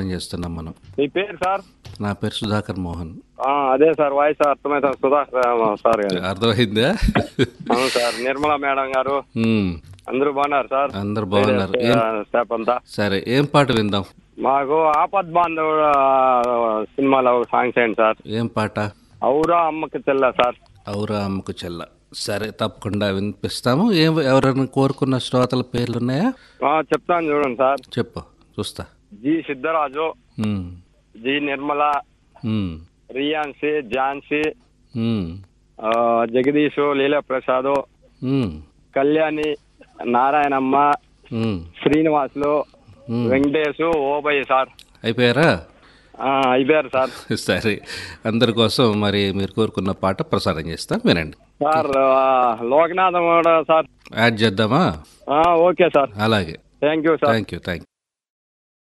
ప్రసారం చేస్తున్నాం మనం మీ పేరు సార్ నా పేరు సుధాకర్ మోహన్ ఆ, అదే సార్ వాయిస్ అర్థమవుతుంది సుధాకర్ సార్ గారు అర్థమైందా అవును సార్ నిర్మల మేడం గారు ఉమ్, అందరూ బాగున్నారు సార్ అందరు బాగున్నారు ఏం స్టాప్ అంతా సరే ఏం పాట విందాం మాకు ఆపద్ బాంధవుడు ఆ, సినిమాలో ఒక సాంగ్స్ ఏంటి సార్ ఏం పాట ఔరా అమ్మకి తెల్ల సార్ ఔరా అమ్మకు చెల్ల సరే తప్పకుండా వినిపిస్తాము ఏం ఎవరైనా కోరుకున్న శ్రోతల పేర్లు ఉన్నాయా ఆ, చెప్తాను చూడండి సార్ చెప్పు చూస్తా G Siddaraju um, G Nirmala um, రియాన్సీ ఝాన్సీ ఉమ్, ఆ, Jagadish Leela Prasad um, Kalyani Narayanamma um. Srinivasulu Hmm. Venkatesh Obayya sir అయిపోయారా ఆ, అయిపోయారు సార్ సరే అందరి కోసం మరి మీరు కోరుకున్న పాట ప్రసారం చేస్తాం వినండి సార్ ఆ, లోకనాథం కూడా సార్ యాడ్ చేద్దామా ఆ, ఓకే సార్ అలాగే thank you sir thank you thank you